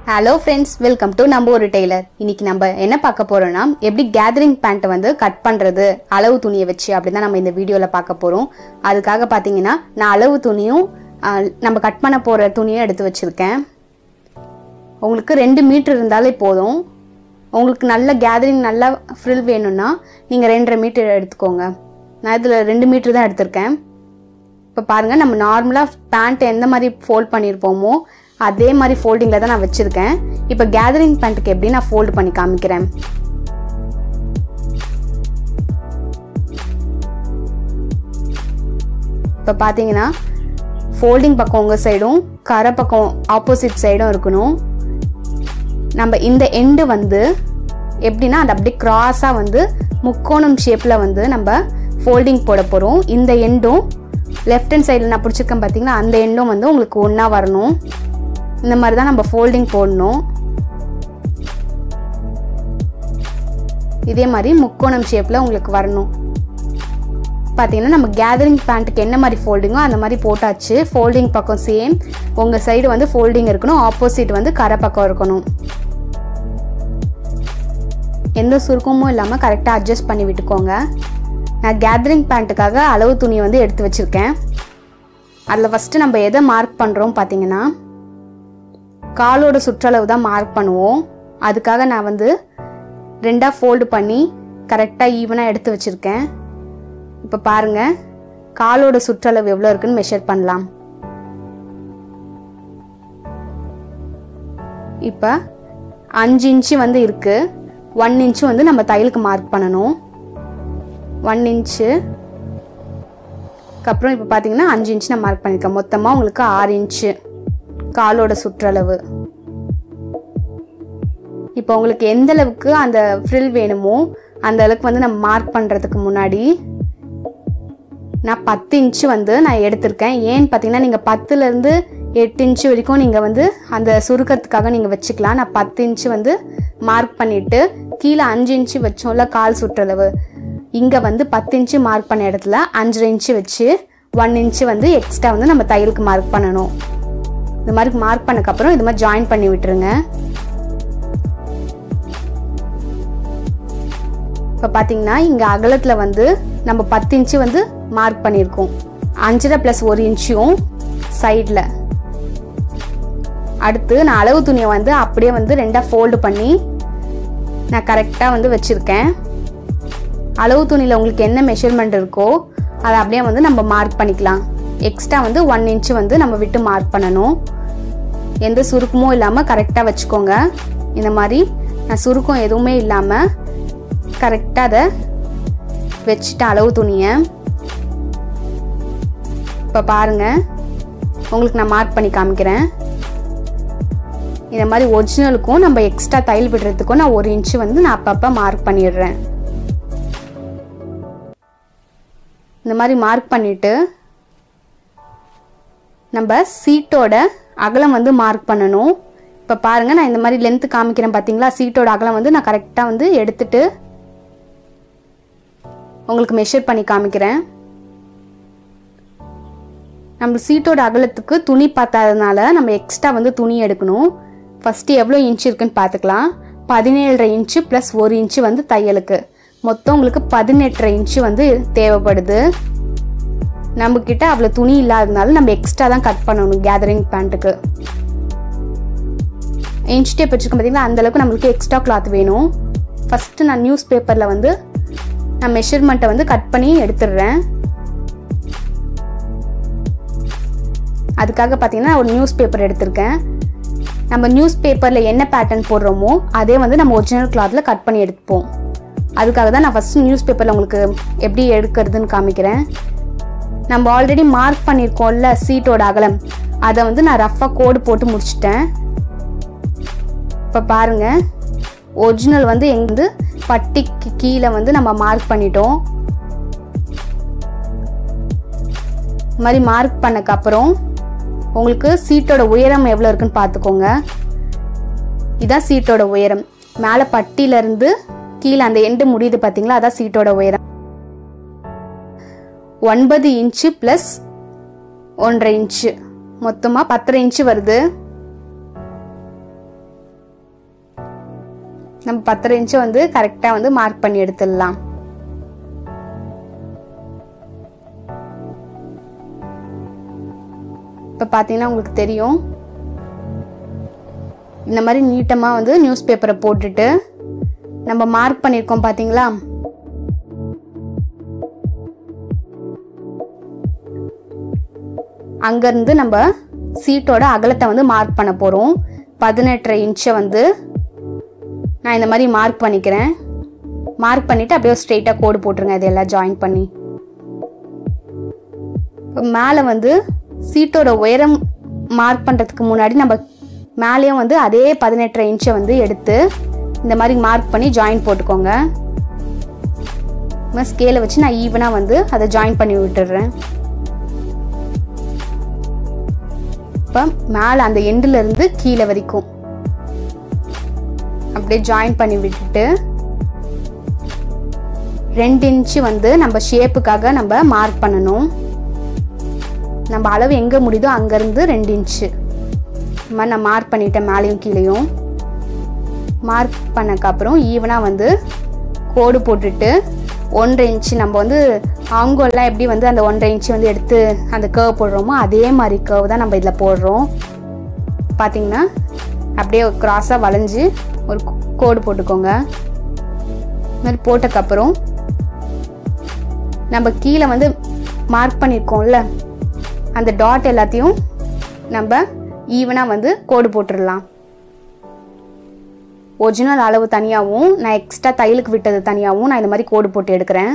hello friends welcome to நம்ம ஒரு Taylor இன்னைக்கு நம்ம என்ன பார்க்க போறோம்னா எப்படி கேதரிங் பேண்ட்டை வந்து கட் பண்றது அளவு துணியை வச்சு அப்படி தான் நம்ம இந்த வீடியோவில் பார்க்க போறோம் அதுக்காக பார்த்தீங்கன்னா நான் அளவு துணியும் ஆ, நம்ம கட் பண்ண போற துணியும் எடுத்து வச்சிருக்கேன் உங்களுக்கு ரெண்டு மீட்டர் இருந்தாலே போதும் உங்களுக்கு நல்ல கேதரிங் நல்ல ஃப்ரில் வேணும்னா நீங்கள் ரெண்டரை மீட்டர் எடுத்துக்கோங்க நான் இதில் ரெண்டு மீட்டர் தான் எடுத்திருக்கேன் இப்போ பாருங்கள் நம்ம நார்மலாக பேண்ட் எந்த மாதிரி ஃபோல்ட் பண்ணியிருப்போமோ அதே மாதிரி ஃபோல்டிங்கில் தான் நான் வச்சுருக்கேன் இப்போ கேதரிங் பேண்ட்டுக்கு எப்படி நான் ஃபோல்டு பண்ணி காமிக்கிறேன் இப்போ பார்த்தீங்கன்னா ஃபோல்டிங் பக்கம் உங்கள் சைடும் கரை பக்கம் ஆப்போசிட் சைடும் இருக்கணும் நம்ம இந்த எண்டு வந்து எப்படின்னா அது அப்படியே கிராஸாக வந்து முக்கோணம் ஷேப்பில் வந்து நம்ம ஃபோல்டிங் போட போகிறோம் இந்த எண்டும் லெஃப்ட் ஹேண்ட் சைடில் நான் பிடிச்சிருக்கேன் பார்த்தீங்களா அந்த எண்டும் வந்து உங்களுக்கு ஒன்றா வரணும் இந்த மாதிரி தான் நம்ம ஃபோல்டிங் போடணும் இதே மாதிரி முக்கோணம் ஷேப்பில் உங்களுக்கு வரணும் பார்த்தீங்கன்னா நம்ம கேதரிங் பேண்ட்டுக்கு என்ன மாதிரி ஃபோல்டிங்கோ அந்த மாதிரி போட்டாச்சு ஃபோல்டிங் பக்கம் சேம் உங்கள் சைடு வந்து ஃபோல்டிங் இருக்கணும் ஆப்போசிட் வந்து கரை பக்கம் இருக்கணும் எந்த சுருக்கமும் இல்லாமல் கரெக்டாக அட்ஜஸ்ட் பண்ணி விட்டுக்கோங்க நான் கேதரிங் பேண்ட்டுக்காக அளவு துணியை வந்து எடுத்து வச்சுருக்கேன் அதில் ஃபஸ்ட்டு நம்ம எதை மார்க் பண்ணுறோம் பார்த்தீங்கன்னா காலோட சுற்றளவு தான் மார்க் பண்ணுவோம் அதுக்காக நான் வந்து ரெண்டாக ஃபோல்டு பண்ணி கரெக்டாக ஈவனாக எடுத்து வச்சுருக்கேன் இப்போ பாருங்க காலோட சுற்றளவு எவ்வளோ இருக்குன்னு மெஷர் பண்ணலாம் இப்போ அஞ்சு இன்ச்சு வந்து இருக்கு ஒன் இன்ச்சு வந்து நம்ம தையலுக்கு மார்க் பண்ணணும் ஒன் இன்ச்சு அப்புறம் இப்போ பார்த்தீங்கன்னா அஞ்சு இன்ச்சு நான் மார்க் பண்ணியிருக்கேன் மொத்தமாக உங்களுக்கு ஆறு இன்ச்சு காலோட சுற்றளவு இப்போ உங்களுக்கு எந்த அளவுக்கு அந்த ஃப்ரில் வேணுமோ அந்த அளவுக்கு வந்து நம்ம மார்க் பண்ணுறதுக்கு முன்னாடி நான் பத்து இன்ச்சு வந்து நான் எடுத்திருக்கேன் ஏன்னு பார்த்தீங்கன்னா நீங்கள் பத்துலேருந்து எட்டு இன்ச்சு வரைக்கும் நீங்கள் வந்து அந்த சுருக்கத்துக்காக நீங்கள் வச்சுக்கலாம் நான் பத்து இன்ச்சு வந்து மார்க் பண்ணிவிட்டு கீழே அஞ்சு இன்ச்சு வச்சோம்ல கால் சுற்றளவு இங்கே வந்து பத்து இன்ச்சு மார்க் பண்ண இடத்துல அஞ்சரை இன்ச்சு வச்சு ஒன் இன்ச்சு வந்து எக்ஸ்ட்ரா வந்து நம்ம தையலுக்கு மார்க் பண்ணணும் இந்த மாதிரி மார்க் பண்ணக்கப்புறம் இது மாதிரி ஜாயின் பண்ணி விட்டுருங்க இப்போ பார்த்தீங்கன்னா இங்கே அகலத்தில் வந்து நம்ம பத்து இன்ச்சு வந்து மார்க் பண்ணியிருக்கோம் அஞ்சரை ப்ளஸ் ஒரு இன்ச்சும் சைடில் அடுத்து நான் அளவு துணியை வந்து அப்படியே வந்து ரெண்டாக ஃபோல்டு பண்ணி நான் கரெக்டாக வந்து வச்சுருக்கேன் அளவு துணியில் உங்களுக்கு என்ன மெஷர்மெண்ட் இருக்கோ அதை அப்படியே வந்து நம்ம மார்க் பண்ணிக்கலாம் எக்ஸ்ட்ரா வந்து ஒன் இன்ச்சு வந்து நம்ம விட்டு மார்க் பண்ணணும் எந்த சுருக்கமும் இல்லாமல் கரெக்டாக வச்சுக்கோங்க இந்த மாதிரி நான் சுருக்கம் எதுவுமே இல்லாமல் கரெக்டாக அதை வச்சுட்டேன் அளவு துணியை இப்போ பாருங்கள் உங்களுக்கு நான் மார்க் பண்ணி காமிக்கிறேன் இந்த மாதிரி ஒரிஜினலுக்கும் நம்ம எக்ஸ்ட்ரா தையல் விடுறதுக்கும் நான் ஒரு இன்ச்சு வந்து நான் அப்பப்போ மார்க் பண்ணிடுறேன் இந்த மாதிரி மார்க் பண்ணிவிட்டு நம்ம சீட்டோட அகலம் வந்து மார்க் பண்ணணும் இப்போ பாருங்கள் நான் இந்த மாதிரி லென்த்து காமிக்கிறேன் பார்த்தீங்களா சீட்டோட அகலம் வந்து நான் கரெக்டாக வந்து எடுத்துட்டு உங்களுக்கு மெஷர் பண்ணி காமிக்கிறேன் நம்ம சீட்டோட அகலத்துக்கு துணி பார்த்தாதனால நம்ம எக்ஸ்ட்ரா வந்து துணி எடுக்கணும் ஃபஸ்ட்டு எவ்வளோ இன்ச் இருக்குன்னு பார்த்துக்கலாம் பதினேழரை இன்ச்சு ப்ளஸ் ஒரு இன்ச்சு வந்து தையலுக்கு மொத்தம் உங்களுக்கு பதினெட்டரை இன்ச்சு வந்து தேவைப்படுது நம்மக்கிட்ட அவ்வளோ துணி இல்லாததுனால நம்ம எக்ஸ்ட்ரா தான் கட் பண்ணணும் கேதரிங் பேண்ட்டுக்கு இன்ச் டேப் வச்சுருக்கோம் பார்த்தீங்களா அந்தளவுக்கு நம்மளுக்கு எக்ஸ்ட்ரா கிளாத் வேணும் ஃபஸ்ட்டு நான் நியூஸ் பேப்பரில் வந்து நான் மெஷர்மெண்ட்டை வந்து கட் பண்ணி எடுத்துடுறேன் அதுக்காக பார்த்தீங்கன்னா ஒரு நியூஸ் பேப்பர் எடுத்திருக்கேன் நம்ம நியூஸ் பேப்பரில் என்ன பேட்டர்ன் போடுறோமோ அதே வந்து நம்ம ஒரிஜினல் கிளாத்தில் கட் பண்ணி எடுப்போம் அதுக்காக தான் நான் ஃபஸ்ட்டு நியூஸ் பேப்பரில் உங்களுக்கு எப்படி எடுக்கிறதுன்னு காமிக்கிறேன் நம்ம ஆல்ரெடி மார்க் பண்ணியிருக்கோம்ல சீட்டோட அகலம் அதை வந்து நான் ரஃப்பாக கோடு போட்டு முடிச்சிட்டேன் இப்போ பாருங்கள் ஒரிஜினல் வந்து எங்க வந்து பட்டிக்கு கீழே வந்து நம்ம மார்க் பண்ணிட்டோம் இந்த மாதிரி மார்க் பண்ணக்கப்புறம் உங்களுக்கு சீட்டோட உயரம் எவ்வளோ இருக்குன்னு பார்த்துக்கோங்க இதான் சீட்டோட உயரம் மேலே பட்டியிலேருந்து கீழே அந்த எண்டு முடியுது பார்த்தீங்களா அதான் சீட்டோட உயரம் ஒன்பது இன்ச்சு ப்ளஸ் ஒன்றரை இன்ச்சு மொத்தமாக பத்தரை இன்ச்சு வருது நம்ம பத்தரை இன்ச்சு வந்து கரெக்டாக வந்து மார்க் பண்ணி எடுத்துடலாம் இப்போ பார்த்தீங்கன்னா உங்களுக்கு தெரியும் இந்த மாதிரி நீட்டமாக வந்து நியூஸ் பேப்பரை போட்டுட்டு நம்ம மார்க் பண்ணியிருக்கோம் பார்த்தீங்களா அங்கேருந்து நம்ம சீட்டோட அகலத்தை வந்து மார்க் பண்ண போகிறோம் பதினெட்டரை இன்ச்சை வந்து நான் இந்த மாதிரி மார்க் பண்ணிக்கிறேன் மார்க் பண்ணிவிட்டு அப்படியே ஸ்ட்ரெயிட்டாக கோடு போட்டுருங்க இதெல்லாம் ஜாயின் பண்ணி இப்போ மேலே வந்து சீட்டோட உயரம் மார்க் பண்ணுறதுக்கு முன்னாடி நம்ம மேலேயும் வந்து அதே பதினெட்டரை இன்ச்சை வந்து எடுத்து இந்த மாதிரி மார்க் பண்ணி ஜாயின் போட்டுக்கோங்க ஸ்கேலை வச்சு நான் ஈவனாக வந்து அதை ஜாயின் பண்ணி விட்டுடுறேன் இப்போ மேலே அந்த எண்டில் இருந்து கீழே வரைக்கும் அப்படியே ஜாயின் பண்ணி விட்டுட்டு ரெண்டு இன்ச்சு வந்து நம்ம ஷேப்புக்காக நம்ம மார்க் பண்ணணும் நம்ம அளவு எங்கே முடியுதோ அங்கேருந்து ரெண்டு இன்ச்சு இந்த மாதிரி நான் மார்க் பண்ணிட்டேன் மேலேயும் கீழேயும் மார்க் பண்ணக்கப்புறம் ஈவனாக வந்து கோடு போட்டுட்டு ஒன்றரை இன்ச்சு நம்ம வந்து ஆங்கோல்லாம் எப்படி வந்து அந்த ஒன்றரை இன்ச்சு வந்து எடுத்து அந்த கேர்வ் போடுறோமோ அதே மாதிரி கேர்வ் தான் நம்ம இதில் போடுறோம் பார்த்தீங்கன்னா அப்படியே க்ராஸாக வளைஞ்சு ஒரு கோடு போட்டுக்கோங்க இது மாதிரி போட்டக்கப்புறம் நம்ம கீழே வந்து மார்க் பண்ணியிருக்கோம்ல அந்த டாட் எல்லாத்தையும் நம்ம ஈவனாக வந்து கோடு போட்டுடலாம் ஒரிஜினல் அளவு தனியாகவும் நான் எக்ஸ்ட்ரா தையலுக்கு விட்டது தனியாகவும் நான் இந்த மாதிரி கோடு போட்டு எடுக்கிறேன்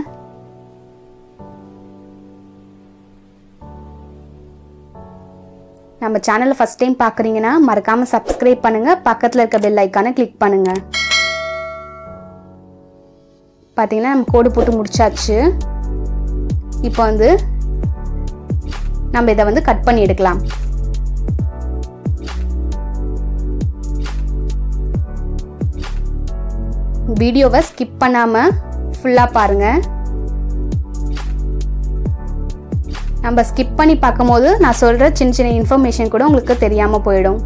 நம்ம சேனலை ஃபஸ்ட் டைம் பார்க்குறீங்கன்னா மறக்காமல் சப்ஸ்கிரைப் பண்ணுங்கள் பக்கத்தில் இருக்க பெல் ஐக்கானை கிளிக் பண்ணுங்கள் பார்த்தீங்கன்னா நம்ம கோடு போட்டு முடிச்சாச்சு இப்போ வந்து நம்ம இதை வந்து கட் பண்ணி எடுக்கலாம் வீடியோவை ஸ்கிப் பண்ணாமல் ஃபுல்லாக பாருங்கள் நம்ம ஸ்கிப் பண்ணி பார்க்கும்போது நான் சொல்கிற சின்ன சின்ன இன்ஃபர்மேஷன் கூட உங்களுக்கு தெரியாமல் போயிடும்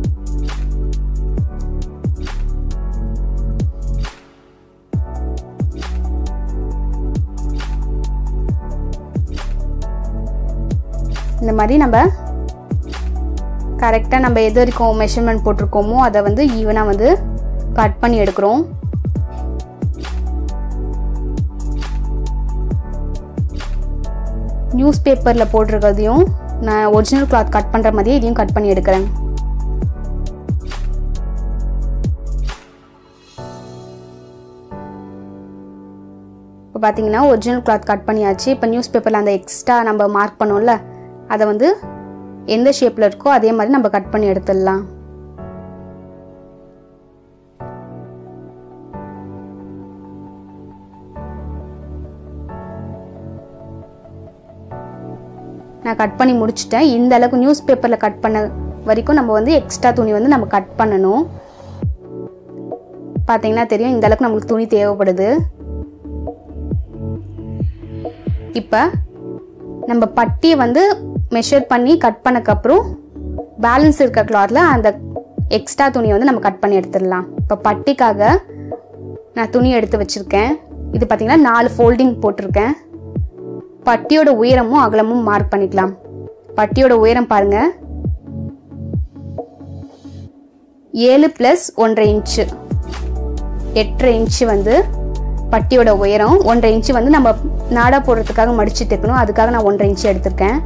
இந்த மாதிரி நம்ம கரெக்டாக நம்ம எது வரைக்கும் மெஷர்மெண்ட் போட்டிருக்கோமோ அதை வந்து ஈவனாக வந்து கட் பண்ணி எடுக்கிறோம் நியூஸ் பேப்பரில் போட்டிருக்கிறதையும் நான் ஒரிஜினல் கிளாத் கட் பண்ணுற மாதிரியே இதையும் கட் பண்ணி எடுக்கிறேன் இப்போ பார்த்தீங்கன்னா ஒரிஜினல் கிளாத் கட் பண்ணியாச்சு இப்போ நியூஸ் பேப்பரில் அந்த எக்ஸ்ட்ரா நம்ம மார்க் பண்ணோம்ல அதை வந்து எந்த ஷேப்பில் இருக்கோ அதே மாதிரி நம்ம கட் பண்ணி எடுத்துடலாம் நான் கட் பண்ணி முடிச்சிட்டேன் இந்த அளவுக்கு நியூஸ் பேப்பரில் கட் பண்ண வரைக்கும் நம்ம வந்து எக்ஸ்ட்ரா துணி வந்து நம்ம கட் பண்ணணும் பார்த்தீங்கன்னா தெரியும் இந்த அளவுக்கு நம்மளுக்கு துணி தேவைப்படுது இப்போ நம்ம பட்டியை வந்து மெஷர் பண்ணி கட் பண்ணக்கப்புறம் பேலன்ஸ் இருக்க கிளாத்தில் அந்த எக்ஸ்ட்ரா துணியை வந்து நம்ம கட் பண்ணி எடுத்துடலாம் இப்போ பட்டிக்காக நான் துணி எடுத்து வச்சுருக்கேன் இது பார்த்திங்கன்னா நாலு ஃபோல்டிங் போட்டிருக்கேன் பட்டியோட உயரமும் அகலமும் மார்க் பண்ணிக்கலாம் பட்டியோட உயரம் பாருங்க ஏழு ப்ளஸ் ஒன்றரை இன்ச்சு எட்டரை இன்ச்சு வந்து பட்டியோட உயரம் ஒன்றரை இன்ச்சு வந்து நம்ம நாடா போடுறதுக்காக மடிச்சு தைக்கணும் அதுக்காக நான் ஒன்றரை இன்ச்சு எடுத்திருக்கேன்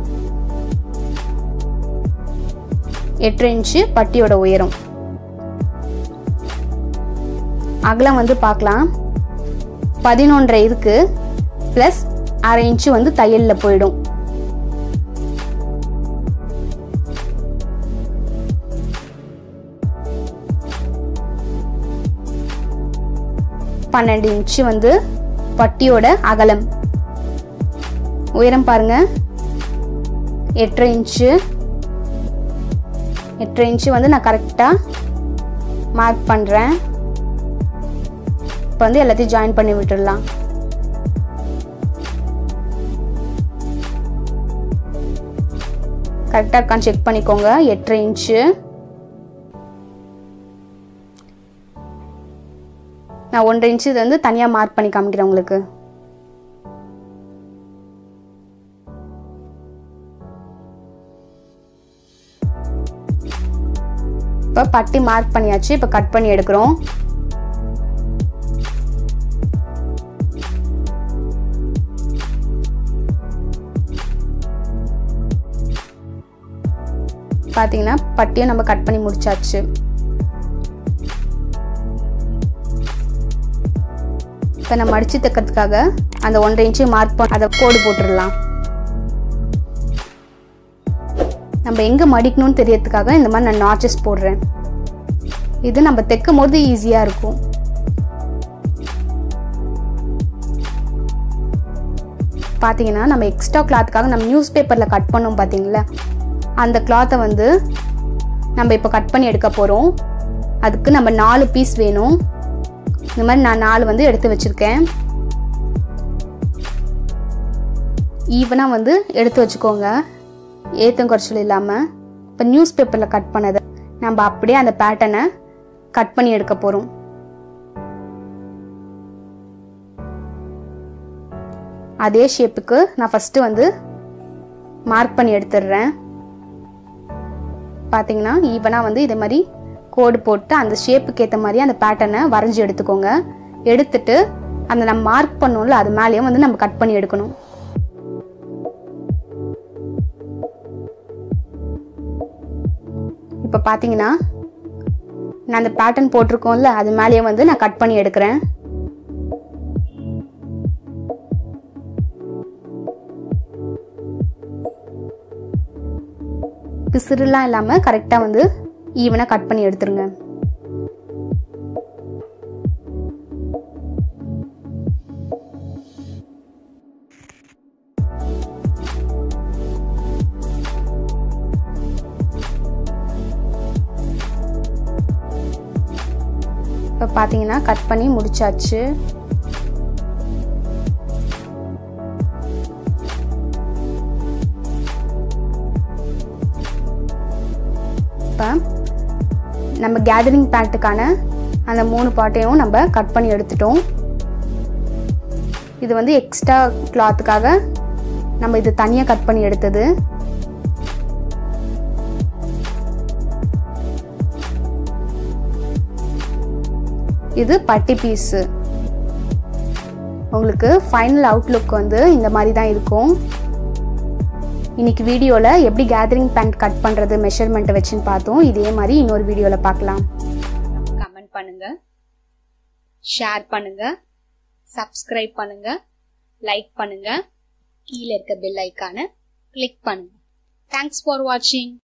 எட்டரை இன்ச்சு பட்டியோட உயரம் அகலம் வந்து பார்க்கலாம் பதினொன்றரை இருக்கு ப்ளஸ் அரை இன்ச்சு வந்து தையலில் போயிடும் பன்னெண்டு இன்ச்சு வந்து பட்டியோட அகலம் உயரம் பாருங்க எட்டரை இன்ச்சு எட்டரை இன்ச்சு வந்து நான் கரெக்டாக மார்க் பண்ணுறேன் இப்போ வந்து எல்லாத்தையும் ஜாயின் பண்ணி விட்டுடலாம் கரெக்டாக இருக்கான்னு செக் பண்ணிக்கோங்க எட்டரை இன்ச்சு நான் ஒன்றரை இன்ச்சு இது வந்து தனியாக மார்க் பண்ணி காமிக்கிறேன் உங்களுக்கு இப்போ பட்டி மார்க் பண்ணியாச்சு இப்போ கட் பண்ணி எடுக்கிறோம் பார்த்தீங்கன்னா பட்டியை நம்ம கட் பண்ணி முடிச்சாச்சு இப்போ நம்ம அடிச்சு தைக்கிறதுக்காக அந்த ஒன்றரை இன்ச்சு மார்க் பண்ண அதை கோடு போட்டுடலாம் நம்ம எங்கே மடிக்கணும்னு தெரியறதுக்காக இந்த மாதிரி நான் நாச்சஸ் போடுறேன் இது நம்ம தைக்கும் போது ஈஸியாக இருக்கும் பார்த்தீங்கன்னா நம்ம எக்ஸ்ட்ரா கிளாத்துக்காக நம்ம நியூஸ் பேப்பரில் கட் பண்ணோம் பார்த்தீங்களா அந்த கிளாத்தை வந்து நம்ம இப்போ கட் பண்ணி எடுக்க போகிறோம் அதுக்கு நம்ம நாலு பீஸ் வேணும் இந்த மாதிரி நான் நாலு வந்து எடுத்து வச்சுருக்கேன் ஈவனாக வந்து எடுத்து வச்சுக்கோங்க ஏத்தம் குறைச்சல் இல்லாமல் இப்போ நியூஸ் பேப்பரில் கட் பண்ணதை நம்ம அப்படியே அந்த பேட்டர்னை கட் பண்ணி எடுக்க போகிறோம் அதே ஷேப்புக்கு நான் ஃபஸ்ட்டு வந்து மார்க் பண்ணி எடுத்துடுறேன் பார்த்தீங்கன்னா ஈவனாக வந்து இதே மாதிரி கோடு போட்டு அந்த ஷேப்புக்கு ஏற்ற மாதிரி அந்த பேட்டர்னை வரைஞ்சி எடுத்துக்கோங்க எடுத்துட்டு அந்த நம்ம மார்க் பண்ணோம்ல அது மேலேயும் வந்து நம்ம கட் பண்ணி எடுக்கணும் இப்போ பார்த்தீங்கன்னா நான் அந்த பேட்டர்ன் போட்டிருக்கோம்ல அது மேலேயே வந்து நான் கட் பண்ணி எடுக்கிறேன் பிசுறுலாம் இல்லாமல் கரெக்டாக வந்து ஈவனாக கட் பண்ணி எடுத்துருங்க இப்போ பார்த்தீங்கன்னா கட் பண்ணி முடிச்சாச்சு இப்போ நம்ம கேதரிங் பேண்ட்டுக்கான அந்த மூணு பாட்டையும் நம்ம கட் பண்ணி எடுத்துட்டோம் இது வந்து எக்ஸ்ட்ரா கிளாத்துக்காக நம்ம இது தனியாக கட் பண்ணி எடுத்தது இது பட்டி பீஸு உங்களுக்கு ஃபைனல் அவுட்லுக் வந்து இந்த மாதிரி தான் இருக்கும் இன்னைக்கு வீடியோவில் எப்படி கேதரிங் பேண்ட் கட் பண்ணுறது மெஷர்மெண்ட்டை வச்சுன்னு பார்த்தோம் இதே மாதிரி இன்னொரு வீடியோவில் பார்க்கலாம் கமெண்ட் பண்ணுங்க ஷேர் பண்ணுங்க சப்ஸ்கிரைப் பண்ணுங்க லைக் பண்ணுங்க கீழே இருக்க பெல் ஐக்கானை கிளிக் பண்ணுங்க தேங்க்ஸ் ஃபார் வாட்சிங்